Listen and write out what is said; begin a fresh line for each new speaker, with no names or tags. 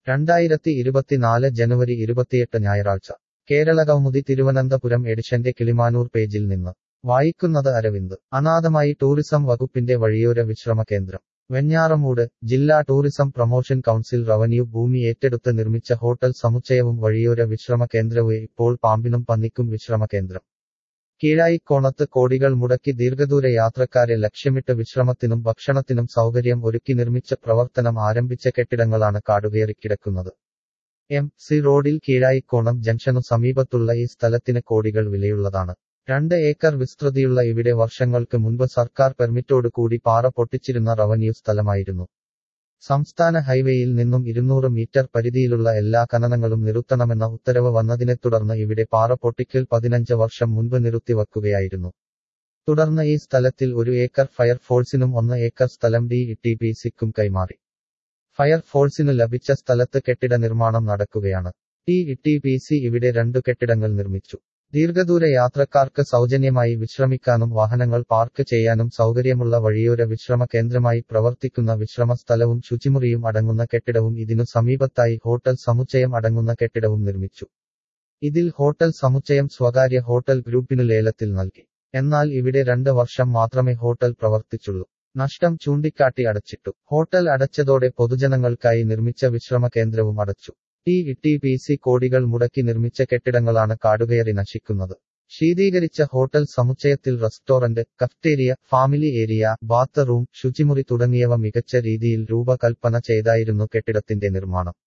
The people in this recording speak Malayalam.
രണ്ടായിരത്തി ഇരുപത്തിനാല് ജനുവരി ഇരുപത്തിയെട്ട് ഞായറാഴ്ച കേരള കൗമുദി തിരുവനന്തപുരം എഡിഷന്റെ കിളിമാനൂർ പേജിൽ നിന്ന് വായിക്കുന്നത് അരവിന്ദ് അനാഥമായി ടൂറിസം വകുപ്പിന്റെ വഴിയോര വിശ്രമ കേന്ദ്രം വെഞ്ഞാറമൂട് ജില്ലാ ടൂറിസം പ്രൊമോഷൻ കൗൺസിൽ റവന്യൂ ഭൂമി ഏറ്റെടുത്ത് നിർമ്മിച്ച ഹോട്ടൽ സമുച്ചയവും വഴിയോര വിശ്രമ കേന്ദ്രവും ഇപ്പോൾ പാമ്പിനും പന്നിക്കും വിശ്രമ കേന്ദ്രം കീഴായിക്കോണത്ത് കോടികൾ മുടക്കി ദീർഘദൂര യാത്രക്കാരെ ലക്ഷ്യമിട്ട് വിശ്രമത്തിനും ഭക്ഷണത്തിനും സൗകര്യം ഒരുക്കി നിർമ്മിച്ച പ്രവർത്തനം ആരംഭിച്ച കെട്ടിടങ്ങളാണ് കാടുകയറിക്കിടക്കുന്നത് എം സി റോഡിൽ കീഴായിക്കോണം ജംഗ്ഷനു സമീപത്തുള്ള ഈ സ്ഥലത്തിന് കോടികൾ വിലയുള്ളതാണ് രണ്ട് ഏക്കർ വിസ്തൃതിയുള്ള ഇവിടെ വർഷങ്ങൾക്ക് മുൻപ് സർക്കാർ പെർമിറ്റോട് കൂടി പാറ പൊട്ടിച്ചിരുന്ന റവന്യൂ സ്ഥലമായിരുന്നു സംസ്ഥാന ഹൈവേയിൽ നിന്നും ഇരുന്നൂറ് മീറ്റർ പരിധിയിലുള്ള എല്ലാ ഖനനങ്ങളും നിർത്തണമെന്ന ഉത്തരവ് വന്നതിനെ തുടർന്ന് ഇവിടെ പാറ പൊട്ടിക്കൽ പതിനഞ്ച് വർഷം മുൻപ് നിർത്തിവെക്കുകയായിരുന്നു തുടർന്ന് ഈ സ്ഥലത്തിൽ ഒരു ഏക്കർ ഫയർഫോഴ്സിനും ഒന്ന് ഏക്കർ സ്ഥലം ഡി ടി പി സിക്കും കൈമാറി ഫയർഫോഴ്സിനു ലഭിച്ച സ്ഥലത്ത് കെട്ടിട നിർമ്മാണം നടക്കുകയാണ് ടി ടി പി സി ഇവിടെ രണ്ടു കെട്ടിടങ്ങൾ നിർമ്മിച്ചു ദീർഘദൂര യാത്രക്കാർക്ക് സൗജന്യമായി വിശ്രമിക്കാനും വാഹനങ്ങൾ പാർക്ക് ചെയ്യാനും സൗകര്യമുള്ള വഴിയോര വിശ്രമ കേന്ദ്രമായി പ്രവർത്തിക്കുന്ന വിശ്രമ സ്ഥലവും ശുചിമുറിയും അടങ്ങുന്ന കെട്ടിടവും ഇതിനു സമീപത്തായി ഹോട്ടൽ സമുച്ചയം അടങ്ങുന്ന കെട്ടിടവും നിർമ്മിച്ചു ഇതിൽ ഹോട്ടൽ സമുച്ചയം സ്വകാര്യ ഹോട്ടൽ ഗ്രൂപ്പിനു ലേലത്തിൽ നൽകി എന്നാൽ ഇവിടെ രണ്ട് വർഷം മാത്രമേ ഹോട്ടൽ പ്രവർത്തിച്ചുള്ളൂ നഷ്ടം ചൂണ്ടിക്കാട്ടി അടച്ചിട്ടു ഹോട്ടൽ അടച്ചതോടെ പൊതുജനങ്ങൾക്കായി നിർമ്മിച്ച വിശ്രമ കേന്ദ്രവും അടച്ചു ടി ടി പി സി കോടികൾ മുടക്കി നിർമ്മിച്ച കെട്ടിടങ്ങളാണ് കാടുകയറി നശിക്കുന്നത് ശീതീകരിച്ച ഹോട്ടൽ സമുച്ചയത്തിൽ restaurant cafeteria family area bathroom ശുചിമുറി തുടങ്ങിയവ മികച്ച രീതിയിൽ രൂപകൽപ്പന ചെയ്തായിരുന്നു കെട്ടിടത്തിന്റെ നിർമ്മാണം